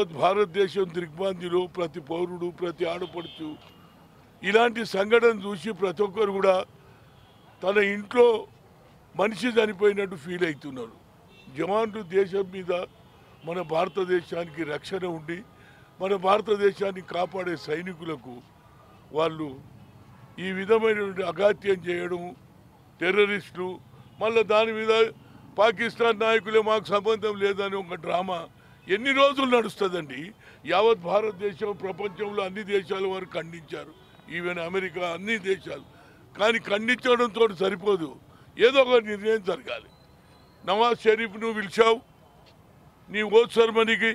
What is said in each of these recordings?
యావత్ భారతదేశం దిగ్భ్రాంతిలో ప్రతి పౌరుడు ప్రతి ఆడపడుచు ఇలాంటి సంఘటన చూసి ప్రతి ఒక్కరు కూడా తన ఇంట్లో మనిషి చనిపోయినట్టు ఫీల్ అవుతున్నారు జవాన్లు దేశం మీద మన భారతదేశానికి రక్షణ ఉండి మన భారతదేశాన్ని కాపాడే సైనికులకు వాళ్ళు ఈ విధమైనటువంటి అఘాత్యం చేయడం టెర్రరిస్టులు మళ్ళీ దాని మీద పాకిస్తాన్ నాయకులే మాకు సంబంధం లేదని ఒక డ్రామా ఎన్ని రోజులు నడుస్తుందండి యావత్ భారతదేశం ప్రపంచంలో అన్ని దేశాల వారు ఖండించారు ఈవెన్ అమెరికా అన్ని దేశాలు కానీ ఖండించడంతో సరిపోదు ఏదో ఒక నిర్ణయం జరగాలి నవాజ్ షరీఫ్ నువ్వు పిలిచావు నీ ఓట్ సెరమనీకి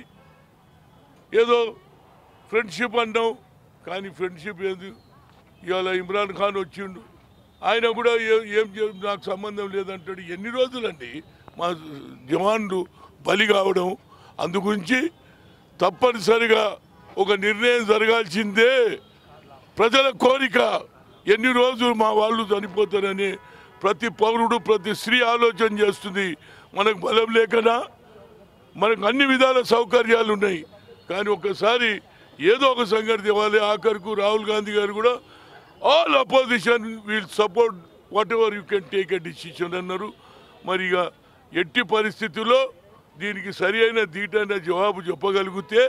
ఏదో ఫ్రెండ్షిప్ అన్నావు కానీ ఫ్రెండ్షిప్ ఏది ఇవాళ ఇమ్రాన్ ఖాన్ వచ్చిండు ఆయన కూడా ఏ- ఏం చే- నాకు సంబంధం లేదంటాడు ఎన్ని రోజులండి మా జవాన్లు బలి కావడం అందుగురించి తప్పనిసరిగా ఒక నిర్ణయం జరగాల్సిందే ప్రజల కోరిక ఎన్ని రోజులు మా వాళ్ళు చనిపోతారని ప్రతి పౌరుడు ప్రతి స్త్రీ ఆలోచన చేస్తుంది మనకు బలం లేకనా మనకు అన్ని విధాల సౌకర్యాలు ఉన్నాయి కానీ ఒక్కసారి ఏదో ఒక సంగతి ఇవ్వాలి ఆఖరుకు రాహుల్ గాంధీ గారు కూడా all opposition will support whatever you can take a decision అన్నారు మరి ఇక ఎట్టి పరిస్థితుల్లో దీనికి సరి అయిన దీటైన జవాబు చెప్పగలిగితే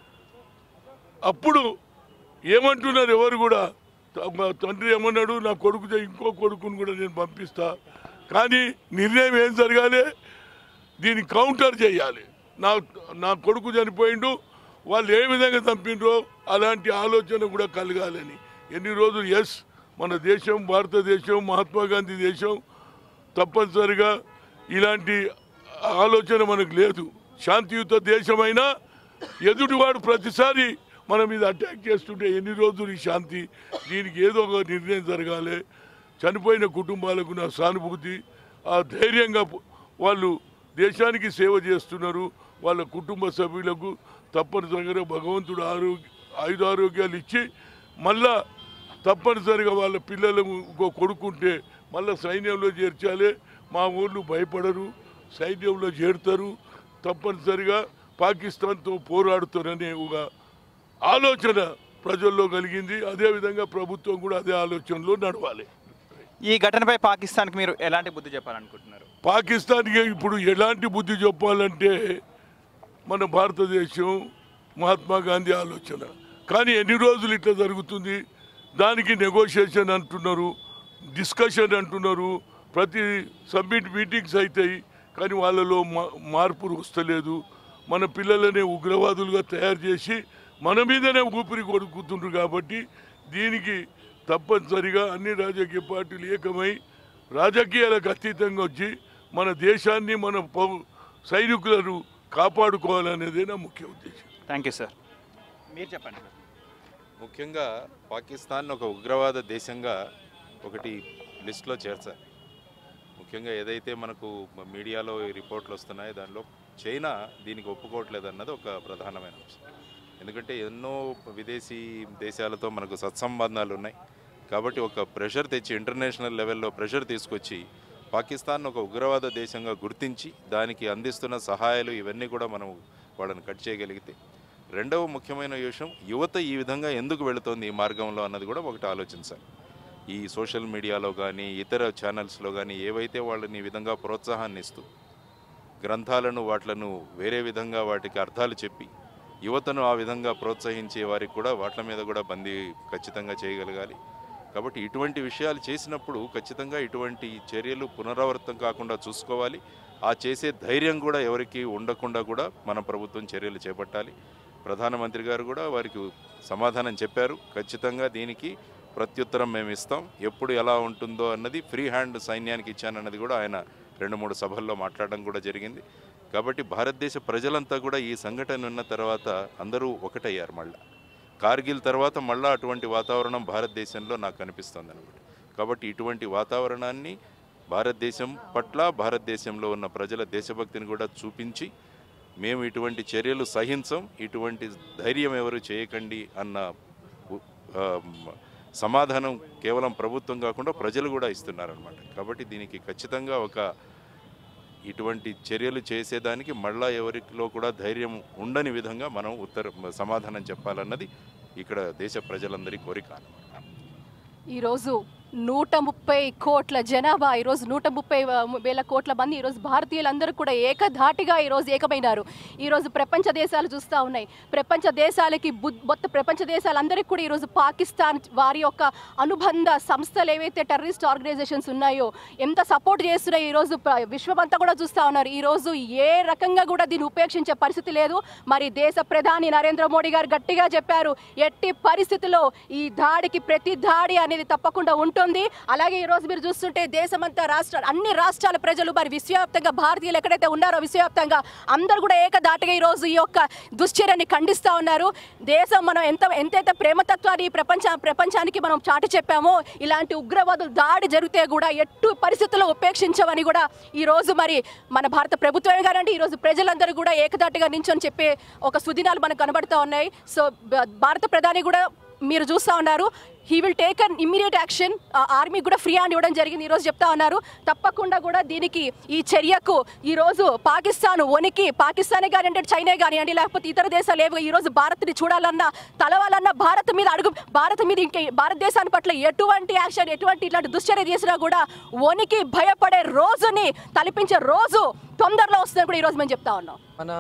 అప్పుడు ఏమంటున్నారు ఎవరు కూడా త- మా తండ్రి ఏమన్నాడు నా కొడుకు ఇంకో కొడుకుని కూడా నేను పంపిస్తా కానీ నిర్ణయం ఏం జరగాలి దీన్ని కౌంటర్ చేయాలి నా నా కొడుకు చనిపోయిండు వాళ్ళు ఏ విధంగా చంపిండ్రో అలాంటి ఆలోచన కూడా కలగాలని ఎన్ని రోజులు ఎస్ మన దేశం భారతదేశం మహాత్మా గాంధీ దేశం తప్పనిసరిగా ఇలాంటి ఆలోచన మనకు లేదు శాంతియుత దేశమైనా ఎదుటివాడు ప్రతిసారి మన మీద అటాక్ చేస్తుంటే ఎన్ని రోజులు ఈ శాంతి దీనికి ఏదో ఒక నిర్ణయం జరగాలి చనిపోయిన కుటుంబాలకు నా సానుభూతి ఆ ధైర్యంగా ప- వాళ్ళు దేశానికి సేవ చేస్తున్నారు వాళ్ళ కుటుంబ సభ్యులకు తప్పనిసరిగా భగవంతుడు ఆరోగ్య ఆయుధారోగ్యాలు ఇచ్చి మళ్ళా తప్పనిసరిగా వాళ్ళ పిల్లలకు ఇంకో కొడుకుంటే మళ్ళా సైన్యంలో చేర్చాలి మా ఊళ్ళు భయపడరు సైన్యంలో చేరుతారు తప్పనిసరిగా పాకిస్తాన్తో పోరాడుతారనే ఒక ఆలోచన ప్రజల్లో కలిగింది అదేవిధంగా ప్రభుత్వం కూడా అదే ఆలోచనలో నడవాలి ఈ ఘటనపై పాకిస్తాన్కి మీరు ఎలాంటి బుద్ధి చెప్పాలనుకుంటున్నారు పాకిస్తాన్కి ఇప్పుడు ఎలాంటి బుద్ధి చెప్పాలంటే మన భారతదేశం మహాత్మా గాంధీ ఆలోచన కానీ ఎన్ని రోజులు ఇట్లా జరుగుతుంది దానికి నెగోషియేషన్ అంటున్నారు డిస్కషన్ అంటున్నారు ప్రతి సబ్మిట్ మీటింగ్స్ అవుతాయి కానీ వాళ్ళలో మా- మార్పు వస్తలేదు మన పిల్లలనే ఉగ్రవాదులుగా తయారు చేసి మన మీదనే ఊపిరి కొడుకుతుండ్రు కాబట్టి దీనికి తప్పనిసరిగా అన్ని రాజకీయ పార్టీలు ఏకమై రాజకీయాలకు అతీతంగా వచ్చి మన దేశాన్ని మన పౌ- సైనికులను కాపాడుకోవాలనేదే నా ముఖ్య ఉద్దేశం థ్యాంక్ యూ సార్ మీరు చెప్పండి సార్ ముఖ్యంగా పాకిస్తాన్ ఒక ఉగ్రవాద దేశంగా ఒకటి లిస్ట్లో చేర్చారు ముఖ్యంగా ఏదైతే మనకు మీడియాలో ఈ రిపోర్ట్లు వస్తున్నాయో దానిలో చైనా దీనికి ఒప్పుకోవట్లేదు అన్నది ఒక ప్రధానమైన అంశం ఎందుకంటే ఎన్నో విదేశీ దేశాలతో మనకు సత్సంబంధాలు ఉన్నాయి కాబట్టి ఒక ప్రెషర్ తెచ్చి ఇంటర్నేషనల్ లెవెల్లో ప్రెషర్ తీసుకొచ్చి పాకిస్తాన్ ఒక ఉగ్రవాద దేశంగా గుర్తించి దానికి అందిస్తున్న సహాయాలు ఇవన్నీ కూడా మనం వాళ్ళని కట్ చేయగలిగితే రెండవ ముఖ్యమైన విషయం యువత ఈ విధంగా ఎందుకు వెళుతోంది ఈ మార్గంలో అన్నది కూడా ఒకటి ఆలోచించాలి ఈ సోషల్ మీడియాలో కానీ ఇతర ఛానల్స్లో కానీ ఏవైతే వాళ్ళని ఈ విధంగా ప్రోత్సాహాన్ని ఇస్తూ గ్రంథాలను వాట్లను వేరే విధంగా వాటికి అర్థాలు చెప్పి యువతను ఆ విధంగా ప్రోత్సహించే వారికి కూడా వాటి మీద కూడా బందీ ఖచ్చితంగా చేయగలగాలి కాబట్టి ఇటువంటి విషయాలు చేసినప్పుడు ఖచ్చితంగా ఇటువంటి చర్యలు పునరావృతం కాకుండా చూసుకోవాలి ఆ చేసే ధైర్యం కూడా ఎవరికి ఉండకుండా కూడా మన ప్రభుత్వం చర్యలు చేపట్టాలి ప్రధానమంత్రి గారు కూడా వారికి సమాధానం చెప్పారు ఖచ్చితంగా దీనికి ప్రత్యుత్తరం మేము ఇస్తాం ఎప్పుడు ఎలా ఉంటుందో అన్నది ఫ్రీ హ్యాండ్ సైన్యానికి ఇచ్చానన్నది కూడా ఆయన రెండు మూడు సభల్లో మాట్లాడడం కూడా జరిగింది కాబట్టి భారతదేశ ప్రజలంతా కూడా ఈ సంఘటన ఉన్న తర్వాత అందరూ ఒకటయ్యారు మళ్ళా కార్గిల్ తర్వాత మళ్ళా అటువంటి వాతావరణం భారతదేశంలో నాకు కనిపిస్తుంది అనమాట కాబట్టి ఇటువంటి వాతావరణాన్ని భారతదేశం పట్ల భారతదేశంలో ఉన్న ప్రజల దేశభక్తిని కూడా చూపించి మేము ఇటువంటి చర్యలు సహించం ఇటువంటి ధైర్యం ఎవరు చేయకండి అన్న ఉ- ఆ, మ- సమాధానం కేవలం ప్రభుత్వం కాకుండా ప్రజలు కూడా ఇస్తున్నారనమాట కాబట్టి దీనికి ఖచ్చితంగా ఒక ఇటువంటి చర్యలు చేసేదానికి మళ్ళా ఎవరిలో కూడా ధైర్యం ఉండని విధంగా మనం ఉత్తర సమాధానం చెప్పాలన్నది ఇక్కడ దేశ ప్రజలందరి కోరిక ఈరోజు నూట ముప్పై కోట్ల జనాభా ఈరోజు నూట ముప్పై వేల కోట్ల మంది ఈరోజు భారతీయులందరూ కూడా ఏకధాటిగా ఈరోజు ఏకమైనారు ఈరోజు ప్రపంచ దేశాలు చూస్తూ ఉన్నాయి ప్రపంచ దేశాలకి బుద్- మొత్తం ప్రపంచ దేశాలందరికీ కూడా ఈరోజు పాకిస్తాన్ వారి యొక్క అనుబంధ సంస్థలు ఏవైతే టెర్రరిస్ట్ ఆర్గనైజేషన్స్ ఉన్నాయో ఎంత సపోర్ట్ చేస్తున్నాయో ఈరోజు ప్ర- విశ్వమంతా కూడా చూస్తూ ఉన్నారు ఈరోజు ఏ రకంగా కూడా దీన్ని ఉపేక్షించే పరిస్థితి లేదు మరి దేశ ప్రధాని నరేంద్ర మోడీ గారు గట్టిగా చెప్పారు ఎట్టి పరిస్థితుల్లో ఈ దాడికి ప్రతి దాడి అనేది తప్పకుండా ఉంటుంది అలాగే ఈ రోజు మీరు చూస్తుంటే దేశమంతా రాష్ట్ర అన్ని రాష్ట్రాల ప్రజలు మరి విశ్వవ్యాప్తంగా భారతీయులు ఎక్కడైతే ఉన్నారో విశ్వవ్యాప్తంగా అందరూ కూడా ఏకదాటిగా ఈ రోజు ఈ యొక్క దుశ్చర్యని ఖండిస్తూ ఉన్నారు దేశం మనం ఎంత ఎంతైతే ప్రేమతత్వాన్ని ఈ ప్రపంచ ప్రపంచానికి మనం చాటి చెప్పామో ఇలాంటి ఉగ్రవాదులు దాడి జరిగితే కూడా ఎట్టు పరిస్థితుల్లో ఉపేక్షించమని కూడా ఈ రోజు మరి మన భారత ప్రభుత్వమే కానండి ఈ రోజు ప్రజలందరూ కూడా ఏకదాటిగా నించొని చెప్పే ఒక సుదినాలు మనకు కనబడుతూ ఉన్నాయి సో బ- భారత ప్రధాని కూడా మీరు చూస్తూ ఉన్నారు he will take an immediate action army కూడా ఫ్రీ హ్యాండ్ ఇవ్వడం జరిగింది ఈరోజు చెప్తా ఉన్నారు తప్పకుండా కూడా దీనికి ఈ చర్యకు ఈ రోజు పాకిస్తాన్ వణికి పాకిస్తానే కానివ్వండి చైనా కానివ్వండి లేకపోతే ఇతర దేశాలు ఏవి ఈ రోజు భారత్ని చూడాలన్నా తలవాలన్నా భారత్ మీద అడుగు భారత్ మీద ఇంకా భారతదేశాన్ని పట్ల ఎటువంటి యాక్షన్ ఎటువంటి ఇట్లాంటి దుశ్చర్య చేసినా కూడా వణికి భయపడే రోజుని తలపించే రోజు తొందరలో వస్తుందని కూడా ఈరోజు మేము చెప్తా ఉన్నాం మన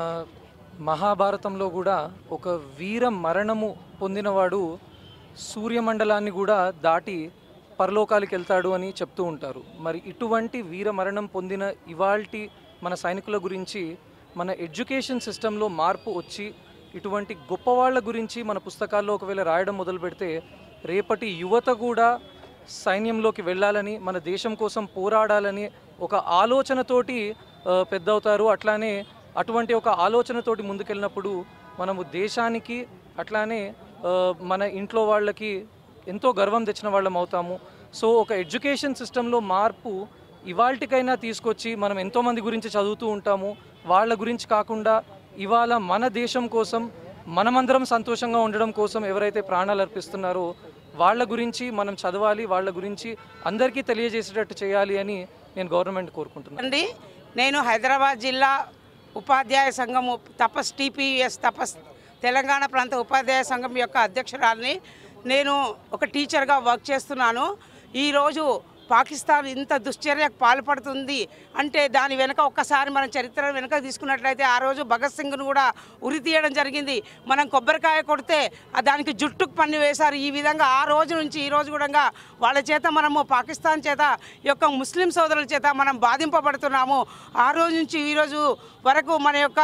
మహాభారతంలో కూడా ఒక వీర మరణము పొందినవాడు సూర్యమండలాన్ని కూడా దాటి పరలోకాలకు వెళ్తాడు అని చెప్తూ ఉంటారు మరి ఇటువంటి వీర మరణం పొందిన ఇవాల్టి మన సైనికుల గురించి మన ఎడ్యుకేషన్ సిస్టంలో మార్పు వచ్చి ఇటువంటి గొప్పవాళ్ళ గురించి మన పుస్తకాల్లో ఒకవేళ రాయడం మొదలు పెడితే రేపటి యువత కూడా సైన్యంలోకి వెళ్ళాలని మన దేశం కోసం పోరాడాలని ఒక ఆలోచనతోటి ఆ, పెద్దవుతారు అట్లానే అటువంటి ఒక ఆలోచనతోటి ముందుకెళ్ళినప్పుడు మనము దేశానికి అట్లానే ఆ, మన ఇంట్లో వాళ్ళకి ఎంతో గర్వం తెచ్చిన వాళ్ళం అవుతాము సో ఒక ఎడ్యుకేషన్ సిస్టంలో మార్పు ఇవాల్టికైనా తీసుకొచ్చి మనం ఎంతోమంది గురించి చదువుతూ ఉంటాము వాళ్ళ గురించి కాకుండా ఇవాళ మన దేశం కోసం మనమందరం సంతోషంగా ఉండడం కోసం ఎవరైతే ప్రాణాలు అర్పిస్తున్నారో వాళ్ళ గురించి మనం చదవాలి వాళ్ళ గురించి అందరికీ తెలియజేసేటట్టు చేయాలి అని నేను గవర్నమెంట్ కోరుకుంటున్నాను అండి నేను హైదరాబాద్ జిల్లా ఉపాధ్యాయ సంఘము తపస్ టీపీఎస్ తపస్ తెలంగాణ ప్రాంత ఉపాధ్యాయ సంఘం యొక్క అధ్యక్షురాలిని నేను ఒక టీచర్గా వర్క్ చేస్తున్నాను ఈరోజు పాకిస్తాన్ ఇంత దుశ్చర్యకు పాల్పడుతుంది అంటే దాని వెనుక ఒక్కసారి మనం చరిత్ర వెనుక తీసుకున్నట్లయితే ఆ రోజు భగత్ సింగ్ను కూడా ఉరి తీయడం జరిగింది మనం కొబ్బరికాయ కొడితే ఆ దానికి జుట్టుకు పన్ను వేశారు ఈ విధంగా ఆ రోజు నుంచి ఈ రోజు కూడా వాళ్ళ చేత మనము పాకిస్తాన్ చేత ఈ యొక్క ముస్లిం సోదరుల చేత మనం బాధింపబడుతున్నాము ఆ రోజు నుంచి ఈ రోజు వరకు మన యొక్క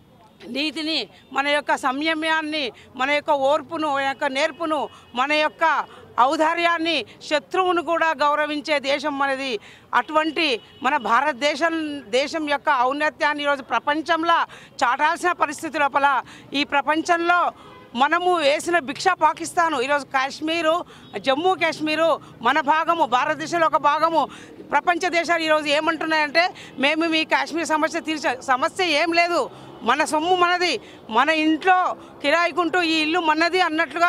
నీతిని మన యొక్క సంయమ్యాన్ని మన యొక్క ఓర్పును మన యొక్క నేర్పును మన యొక్క ఔదార్యాన్ని శత్రువును కూడా గౌరవించే దేశం మనది అటువంటి మన భారతదేశం దేశం యొక్క ఔన్నత్యాన్ని ఈరోజు ప్రపంచంలో చాటాల్సిన పరిస్థితి లోపల ఈ ప్రపంచంలో మనము వేసిన భిక్ష పాకిస్తాను ఈరోజు కాశ్మీరు జమ్మూ కాశ్మీరు మన భాగము భారతదేశంలో ఒక భాగము ప్రపంచ దేశాలు ఈరోజు ఏమంటున్నాయంటే మేము మీ కాశ్మీర్ సమస్య తీర్చ సమస్య ఏం లేదు మన సొమ్ము మనది మన ఇంట్లో కిరాయికుంటూ ఈ ఇల్లు మనది అన్నట్లుగా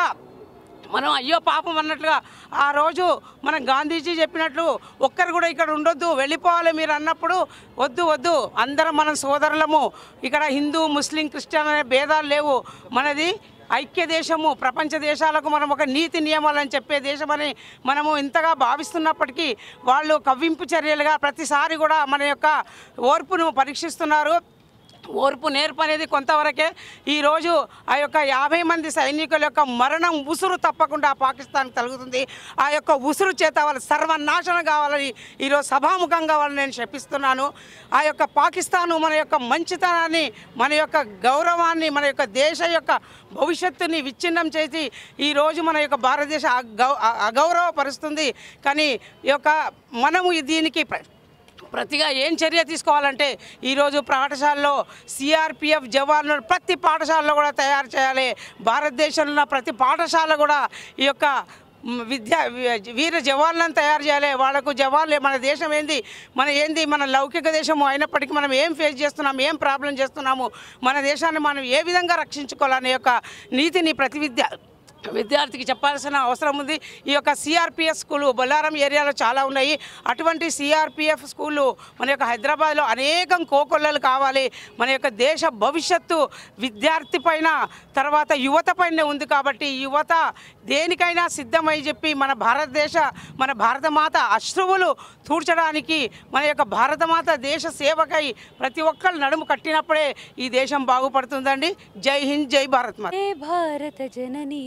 మనం అయ్యో పాపం అన్నట్లుగా ఆ రోజు మన గాంధీజీ చెప్పినట్లు ఒక్కరు కూడా ఇక్కడ ఉండొద్దు వెళ్ళిపోవాలి మీరు అన్నప్పుడు వద్దు వద్దు అందరం మనం సోదరులము ఇక్కడ హిందూ ముస్లిం క్రిస్టియన్ అనే భేదాలు లేవు మనది ఐక్య దేశము ప్రపంచ దేశాలకు మనం ఒక నీతి నియమాలని చెప్పే దేశమని మనము ఇంతగా భావిస్తున్నప్పటికీ వాళ్ళు కవ్వింపు చర్యలుగా ప్రతిసారి కూడా మన యొక్క ఓర్పును పరీక్షిస్తున్నారు ఓర్పు నేర్పు అనేది కొంతవరకే ఈరోజు ఆ యొక్క యాభై మంది సైనికుల యొక్క మరణం ఉసురు తప్పకుండా పాకిస్తాన్ కలుగుతుంది ఆ యొక్క ఉసురు చేత వాళ్ళ సర్వనాశనం కావాలని ఈరోజు సభాముఖంగా వాళ్ళని నేను శపిస్తున్నాను ఆ యొక్క పాకిస్తాను మన యొక్క మంచితనాన్ని మన యొక్క గౌరవాన్ని మన యొక్క దేశ యొక్క భవిష్యత్తుని విచ్ఛిన్నం చేసి ఈరోజు మన యొక్క భారతదేశ అగౌ- అగౌరవపరుస్తుంది కానీ ఈ యొక్క మనము దీనికి ప్ర- ప్రతిగా ఏం చర్య తీసుకోవాలంటే ఈరోజు పాఠశాలలో సిఆర్పిఎఫ్ జవాన్లు ప్రతి పాఠశాలలో కూడా తయారు చేయాలి భారతదేశంలో ఉన్న ప్రతి పాఠశాల కూడా ఈ యొక్క మ్, విద్యా వి- వీర జవాన్లను తయారు చేయాలి వాళ్ళకు జవాన్లు మన దేశం ఏంది మన ఏంది మన లౌకిక దేశము అయినప్పటికీ మనం ఏం ఫేస్ చేస్తున్నాము ఏం ప్రాబ్లం చేస్తున్నాము మన దేశాన్ని మనం ఏ విధంగా రక్షించుకోవాలనే యొక్క నీతిని ప్రతి విద్య విద్యార్థికి చెప్పాల్సిన అవసరం ఉంది ఈ యొక్క సిఆర్పిఎఫ్ స్కూలు బొల్లారం ఏరియాలో చాలా ఉన్నాయి అటువంటి సిఆర్పిఎఫ్ స్కూళ్ళు మన యొక్క హైదరాబాద్లో అనేకం కోకొల్లలు కావాలి మన యొక్క దేశ భవిష్యత్తు విద్యార్థి పైన తర్వాత యువత పైన ఉంది కాబట్టి యువత దేనికైనా సిద్ధమై చెప్పి మన భారతదేశ మన భారతమాత అశ్రువులు తూడ్చడానికి మన యొక్క భారతమాత దేశ సేవకై ప్రతి ఒక్కరు నడుము కట్టినప్పుడే ఈ దేశం బాగుపడుతుందండి జై హింద్ జై భారత్ మాత హే భారత జననీ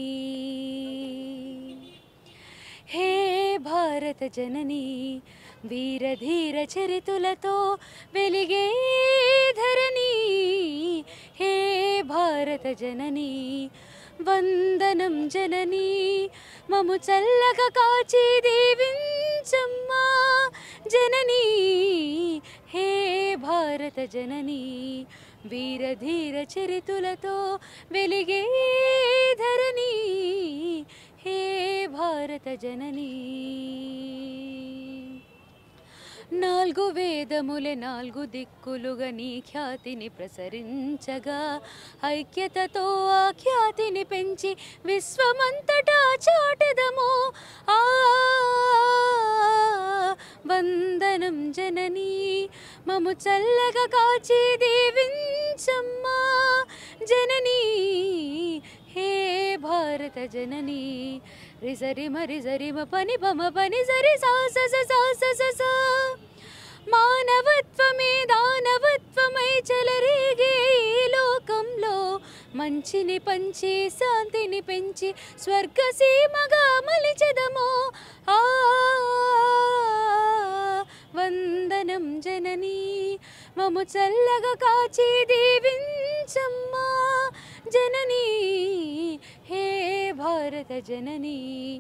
హే భారత జననీ వీరధీర చరితులతో వెలిగే ధరణి హే భారత జననీ వందనం జననీ మము చల్లగా కాచి దీవించమ్మా జననీ హే భారత జననీ వీరధీర చరితులతో వెలిగే ధరణి హే భారత జననీ నాలుగు వేదములే నాలుగు దిక్కులుగా నీ ఖ్యాతిని ప్రసరించగా ఐక్యతతో ఆ ఖ్యాతిని పెంచి విశ్వమంతటా చాటెదము ఆ వందనం జననీ మము చల్లగా కాచి దీవించమ్మా జననీ హే భారత జననీ రిజరిమ రిజరిమ పని బమ పని సరి సా స స సా స స సా. మానవత్వమే దానవత్వమై చెలరేగే ఈ లోకంలో మంచిని పంచి శాంతిని పెంచి స్వర్గసీమగా మలిచెదము ఆ వందనం జననీ మము చల్లగా కాచి దీవించమ్మా జననీ హే భారత జననీ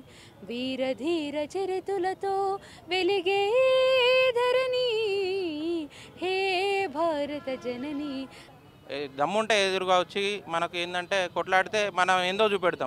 వీరధీర చరితులతో వెలిగే ధరణి హే భారత జననీ ఏ దమ్ముంటే ఎదురుగా వచ్చి మనకు ఏంటంటే కొట్లాడితే మనం ఏందో చూపెడతాం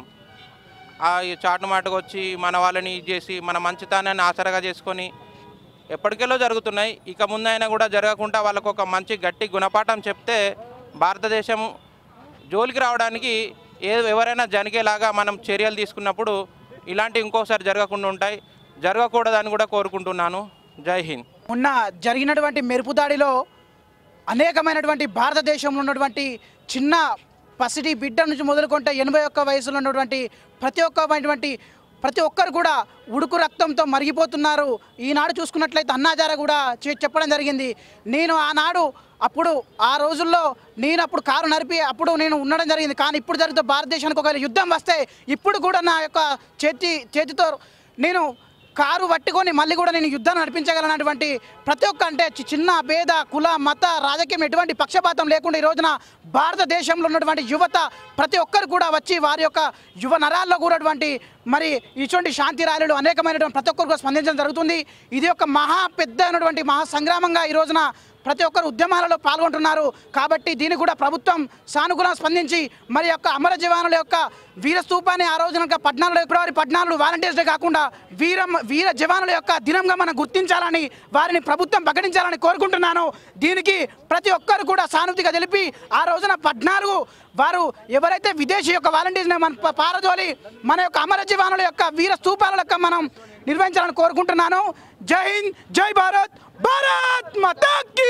ఆ ఈ చాటు మాటకు వచ్చి మన వాళ్ళని ఇది చేసి మన మంచితనాన్ని ఆసరగా చేసుకొని ఎప్పటికెల్లో జరుగుతున్నాయి ఇక ముందైనా కూడా జరగకుండా వాళ్ళకు ఒక మంచి గట్టి గుణపాఠం చెప్తే భారతదేశం జోలికి రావడానికి ఏ ఎవరైనా జనిగేలాగా మనం చర్యలు తీసుకున్నప్పుడు ఇలాంటివి ఇంకోసారి జరగకుండా ఉంటాయి జరగకూడదని కూడా కోరుకుంటున్నాను జై హింద్ మొన్న జరిగినటువంటి మెరుపు దాడిలో అనేకమైనటువంటి భారతదేశంలో ఉన్నటువంటి చిన్న పసిడి బిడ్డ నుంచి మొదలుకుంటే ఎనభై ఒక్క వయసులో ఉన్నటువంటి ప్రతి ఒక్కమైనటువంటి ప్రతి ఒక్కరు కూడా ఉడుకు రక్తంతో మరిగిపోతున్నారు ఈనాడు చూసుకున్నట్లయితే అన్నాచార కూడా చె- చెప్పడం జరిగింది నేను ఆనాడు అప్పుడు ఆ రోజుల్లో నేను అప్పుడు కారు నడిపి అప్పుడు నేను ఉండడం జరిగింది కానీ ఇప్పుడు జరిగితే భారతదేశానికి ఒకవేళ యుద్ధం వస్తే ఇప్పుడు కూడా నా యొక్క చేతి చేతితో నేను కారు పట్టుకొని మళ్ళీ కూడా నేను యుద్ధాన్ని నడిపించగలనటువంటి ప్రతి ఒక్క అంటే చి- చిన్న భేద కుల మత రాజకీయం ఎటువంటి పక్షపాతం లేకుండా ఈ రోజున భారతదేశంలో ఉన్నటువంటి యువత ప్రతి ఒక్కరు కూడా వచ్చి వారి యొక్క యువ నరాల్లో కూడటువంటి మరి ఇటువంటి శాంతి ర్యాలీలు అనేకమైనటువంటి ప్రతి ఒక్కరు కూడా స్పందించడం జరుగుతుంది ఇది ఒక మహా పెద్ద అయినటువంటి మహా సంగ్రామంగా ఈ రోజున ప్రతి ఒక్కరు ఉద్యమాలలో పాల్గొంటున్నారు కాబట్టి దీన్ని కూడా ప్రభుత్వం సానుకూలంగా స్పందించి మరి యొక్క అమర జవానుల యొక్క వీర స్తూపాన్ని ఆ రోజున యొక్క పద్నాలుగు ఫిబ్రవరి పద్నాలుగు వాలంటీర్స్ డే కాకుండా వీర వీర జవానుల యొక్క దినంగా మనం గుర్తించాలని వారిని ప్రభుత్వం ప్రకటించాలని కోరుకుంటున్నాను దీనికి ప్రతి ఒక్కరు కూడా సానుభూతిగా తెలిపి ఆ రోజున పద్నాలుగు వారు ఎవరైతే విదేశీ యొక్క వాలంటీర్స్ మన ప- పారదోలి మన యొక్క అమర జవానుల యొక్క వీర స్తూపాల యొక్క మనం నిర్వహించాలని కోరుకుంటున్నాను జై హింద్ జై భారత్ భారత్ మాతాకి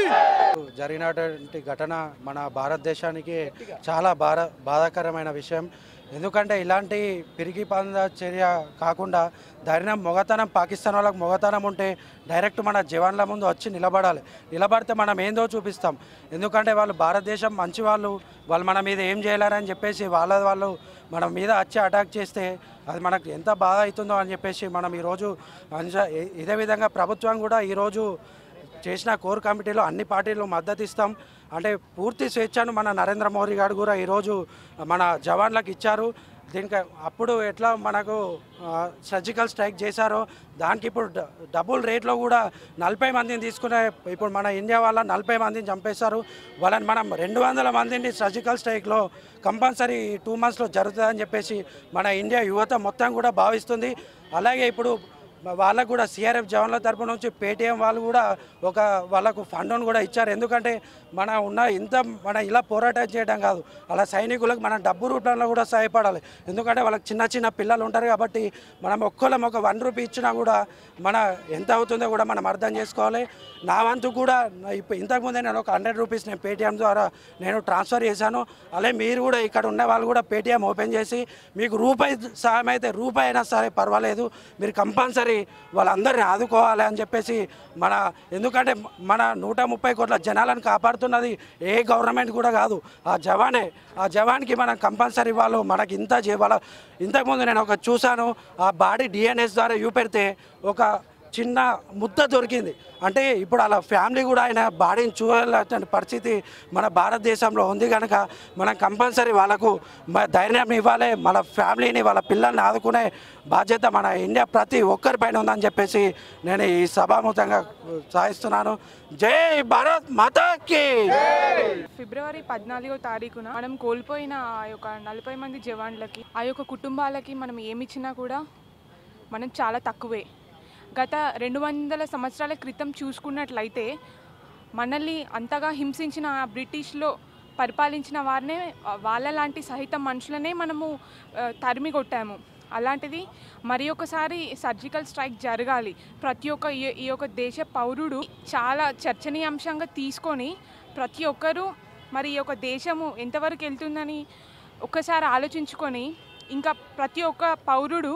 జరిగినటువంటి ఘటన మన భారతదేశానికి చాలా బాధ బాధాకరమైన విషయం ఎందుకంటే ఇలాంటి పిరిగి పంద చర్య కాకుండా ధైర్యం మొగతనం పాకిస్తాన్ వాళ్ళకి మొగతనం ఉంటే డైరెక్ట్ మన జవాన్ల ముందు వచ్చి నిలబడాలి నిలబడితే మనం ఏందో చూపిస్తాం ఎందుకంటే వాళ్ళు భారతదేశం మంచి వాళ్ళు వాళ్ళు మన మీద ఏం చేయలేరని చెప్పేసి వాళ్ళ వాళ్ళు మన మీద వచ్చి అటాక్ చేస్తే అది మనకు ఎంత బాధ అవుతుందో అని చెప్పేసి మనం ఈరోజు అంజ ఇదే విధంగా ప్రభుత్వం కూడా ఈరోజు చేసిన కోర్ కమిటీలో అన్ని పార్టీలు మద్దతు ఇస్తాం అంటే పూర్తి స్వేచ్ఛను మన నరేంద్ర మోదీ గారు కూడా ఈరోజు మన జవాన్లకు ఇచ్చారు దీనికి అప్పుడు ఎట్లా మనకు సర్జికల్ స్ట్రైక్ చేశారో దానికి ఇప్పుడు డ- డబుల్ రేట్లో కూడా నలభై మందిని తీసుకునే ఇప్పుడు మన ఇండియా వాళ్ళ నలభై మందిని చంపేశారు వాళ్ళని మనం రెండు వందల మందిని సర్జికల్ స్ట్రైక్లో కంపల్సరీ టూ మంత్స్లో జరుగుతుందని చెప్పేసి మన ఇండియా యువత మొత్తం కూడా భావిస్తుంది అలాగే ఇప్పుడు వాళ్ళకు కూడా సిఆర్ఎఫ్ జవాన్ల తరపు నుంచి పేటీఎం వాళ్ళు కూడా ఒక వాళ్ళకు ఫండ్ను కూడా ఇచ్చారు ఎందుకంటే మన ఉన్న ఇంత మన ఇలా పోరాటం చేయడం కాదు అలా సైనికులకు మనం డబ్బు రూపంలో కూడా సహాయపడాలి ఎందుకంటే వాళ్ళకి చిన్న చిన్న పిల్లలు ఉంటారు కాబట్టి మనం ఒక్కళ్ళం ఒక వన్ రూపీ ఇచ్చినా కూడా మన ఎంత అవుతుందో కూడా మనం అర్థం చేసుకోవాలి నా వంతు కూడా ఇప్పుడు ఇంతకుముందే నేను ఒక హండ్రెడ్ రూపీస్ నేను పేటీఎం ద్వారా నేను ట్రాన్స్ఫర్ చేశాను అలాగే మీరు కూడా ఇక్కడ ఉన్న వాళ్ళు కూడా పేటీఎం ఓపెన్ చేసి మీకు రూపాయి సహాయం అయితే రూపాయి అయినా సరే పర్వాలేదు మీరు కంపల్సరీ వాళ్ళందరినీ ఆదుకోవాలి అని చెప్పేసి మన ఎందుకంటే మన నూట ముప్పై కోట్ల జనాలను కాపాడుతున్నది ఏ గవర్నమెంట్ కూడా కాదు ఆ జవానే ఆ జవాన్కి మనం కంపల్సరీ వాళ్ళు మనకి ఇంత చేయాల ఇంతకుముందు నేను ఒక చూశాను ఆ బాడీ డిఎన్ఎస్ ద్వారా చూపెడితే ఒక చిన్న ముద్ద దొరికింది అంటే ఇప్పుడు అలా ఫ్యామిలీ కూడా ఆయన బాడీని చూడాల్సిన పరిస్థితి మన భారతదేశంలో ఉంది కనుక మనం కంపల్సరీ వాళ్ళకు మ- ధైర్యం ఇవ్వాలి మన ఫ్యామిలీని వాళ్ళ పిల్లల్ని ఆదుకునే బాధ్యత మన ఇండియా ప్రతి ఒక్కరిపైన ఉందని చెప్పేసి నేను ఈ సభాముఖంగా సాధిస్తున్నాను జై భారత్ మాతాకి ఫిబ్రవరి పద్నాలుగో తారీఖున మనం కోల్పోయిన ఆ యొక్క నలభై మంది జవాన్లకి ఆ యొక్క కుటుంబాలకి మనం ఏమిచ్చినా కూడా మనం చాలా తక్కువే గత రెండు వందల సంవత్సరాల క్రితం చూసుకున్నట్లయితే మనల్ని అంతగా హింసించిన ఆ బ్రిటిష్లో పరిపాలించిన వారినే ఆ, వాళ్ళ లాంటి సహిత మనుషులనే మనము ఆ, తరిమి కొట్టాము అలాంటిది మరి ఒకసారి సర్జికల్ స్ట్రైక్ జరగాలి ప్రతి ఒక్క ఈ- ఈ యొక్క దేశ పౌరుడు చాలా చర్చనీయాంశంగా తీసుకొని ప్రతి ఒక్కరూ మరి ఈ యొక్క దేశము ఎంతవరకు వెళ్తుందని ఒక్కసారి ఆలోచించుకొని ఇంకా ప్రతి ఒక్క పౌరుడు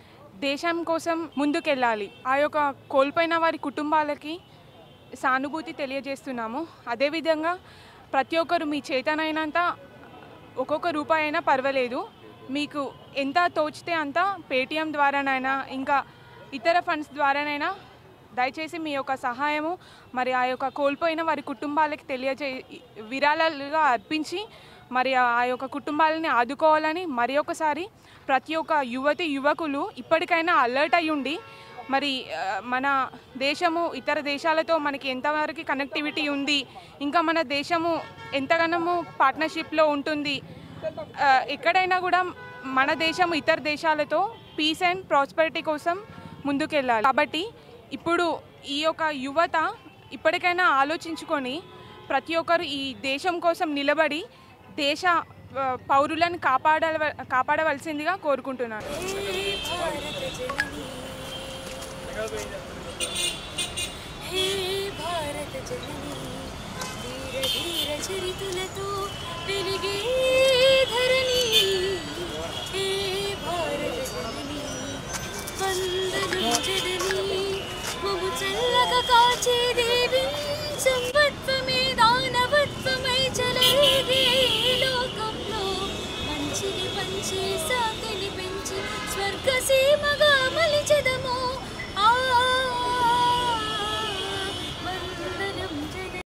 దేశం కోసం ముందుకెళ్ళాలి ఆ యొక్క కోల్పోయిన వారి కుటుంబాలకి సానుభూతి తెలియజేస్తున్నాము అదేవిధంగా ప్రతి ఒక్కరు మీ చేతనైనంత ఒక్కొక్క రూపాయి అయినా పర్వాలేదు మీకు ఎంత తోచితే అంత పేటిఎం ద్వారానైనా ఇంకా ఇతర ఫండ్స్ ద్వారానైనా దయచేసి మీ యొక్క సహాయము మరి ఆ యొక్క కోల్పోయిన వారి కుటుంబాలకి తెలియజే విరాళాలుగా అర్పించి మరి ఆ ఆ యొక్క కుటుంబాలని ఆదుకోవాలని మరి ఒకసారి ప్రతి ఒక్క యువతి యువకులు ఇప్పటికైనా అలర్ట్ అయి ఉండి మరి ఆ, మన దేశము ఇతర దేశాలతో మనకి ఎంతవరకు కనెక్టివిటీ ఉంది ఇంకా మన దేశము ఎంతగానో పార్ట్నర్షిప్లో ఉంటుంది ఆ, ఎక్కడైనా కూడా మన దేశం ఇతర దేశాలతో పీస్ అండ్ ప్రాస్పరిటీ కోసం ముందుకెళ్ళాలి కాబట్టి ఇప్పుడు ఈ యొక్క యువత ఇప్పటికైనా ఆలోచించుకొని ప్రతి ఒక్కరు ఈ దేశం కోసం నిలబడి దేశ ఆ, పౌరులను కాపాడవ కాపాడవలసిందిగా కోరుకుంటున్నాను హే భారత జనని ధీర ధీర చరితులతో